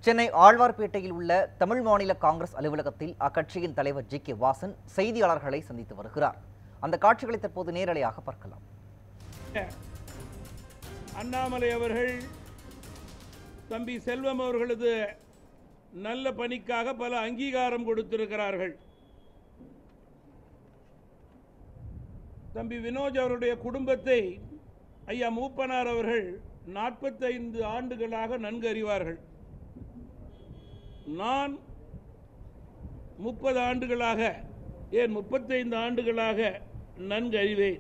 சென்னை ஆழ்வார்பேட்டையில் உள்ள தமிழ் மாநில காங்கிரஸ் அலுவலகத்தில் அக்கட்சியின் தலைவர் ஜி கே வாசன் செய்தியாளர்களை சந்தித்து வருகிறார் அந்த காட்சிகளை தற்போது நேரலையாக பார்க்கலாம் அண்ணாமலை அவர்கள் தம்பி செல்வம் அவர்களது நல்ல பணிக்காக பல அங்கீகாரம் கொடுத்திருக்கிறார்கள் தம்பி வினோஜ் அவருடைய குடும்பத்தை ஐயா மூப்பனார் அவர்கள் நாற்பத்தைந்து ஆண்டுகளாக நன்கு அறிவார்கள் நான் முப்பது ஆண்டுகளாக ஏன் முப்பத்தைந்து ஆண்டுகளாக நன்கு அறிவேன்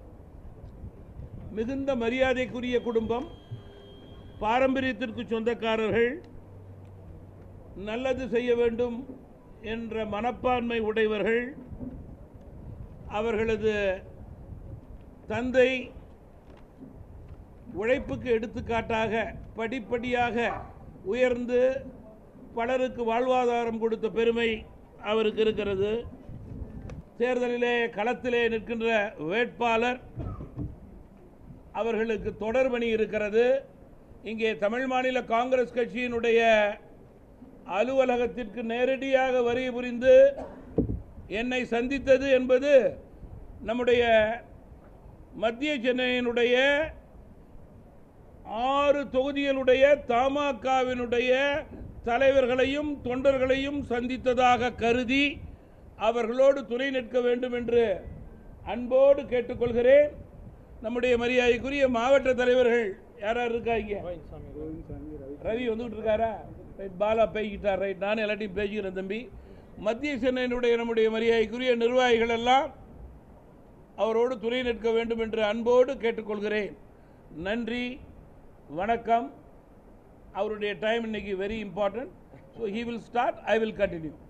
மிகுந்த மரியாதைக்குரிய குடும்பம் பாரம்பரியத்திற்கு சொந்தக்காரர்கள் நல்லது செய்ய வேண்டும் என்ற மனப்பான்மை உடையவர்கள் அவர்களது தந்தை உழைப்புக்கு எடுத்துக்காட்டாக படிப்படியாக உயர்ந்து பலருக்கு வாழ்வாதாரம் கொடுத்த பெருமை அவருக்கு இருக்கிறது தேர்தலிலே களத்திலே நிற்கின்ற வேட்பாளர் அவர்களுக்கு தொடர்பணி இருக்கிறது இங்கே தமிழ் மாநில காங்கிரஸ் கட்சியினுடைய அலுவலகத்திற்கு நேரடியாக வரி புரிந்து என்னை சந்தித்தது என்பது நம்முடைய மத்திய சென்னையினுடைய ஆறு தொகுதிகளுடைய தமாகவினுடைய தலைவர்களையும் தொண்டர்களையும் சந்தித்ததாக கருதி அவர்களோடு துணை நிற்க வேண்டும் என்று அன்போடு கேட்டுக்கொள்கிறேன் நம்முடைய மரியாதைக்குரிய மாவட்ட தலைவர்கள் யார் யார் இருக்காங்க ரவி வந்துகிட்டு இருக்காரா ரைட் பாலா பேசிக்கிட்டார் ரைட் நானும் எல்லாத்தையும் பேசிக்கிறேன் தம்பி மத்திய சென்னையினுடைய நம்முடைய மரியாதைக்குரிய நிர்வாகிகள் எல்லாம் அவரோடு துணை நிற்க வேண்டும் என்று அன்போடு கேட்டுக்கொள்கிறேன் நன்றி வணக்கம் அவருடைய டைம் இன்னைக்கு very important so he will start I will continue